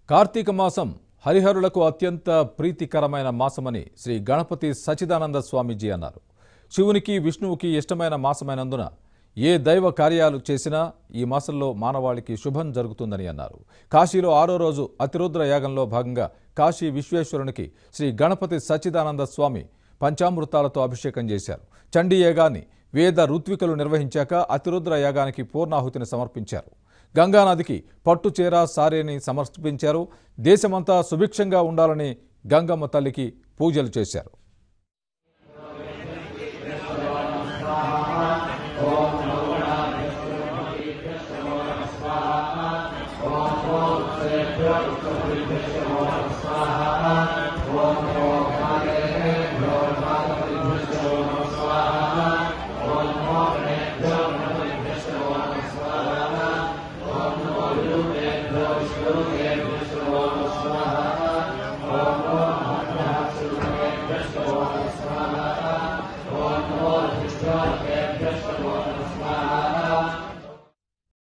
కార్తీక మాసం హరిహరులకు అత్యంత ప్రీతికరమైన మాసమని శ్రీ గణపతి సచిదానంద స్వామీజీ అన్నారు శివునికి విష్ణువుకి ఇష్టమైన మాసమైనందున ఏ దైవ కార్యాలు చేసినా ఈ మాసంలో మానవాళికి శుభం జరుగుతుందని అన్నారు కాశీలో ఆరో రోజు అతిరుద్ర యాగంలో భాగంగా కాశీ విశ్వేశ్వరునికి శ్రీ గణపతి సచ్చిదానంద స్వామి పంచామృతాలతో అభిషేకం చేశారు చండీ యాగాన్ని వేద ఋత్వికలు నిర్వహించాక అతిరుద్ర యాగానికి పూర్ణాహుతిని సమర్పించారు గంగానదికి పట్టుచీర సారేని సమర్పించారు దేశమంతా సుభిక్షంగా ఉండాలని గంగమ్మ తల్లికి పూజలు చేశారు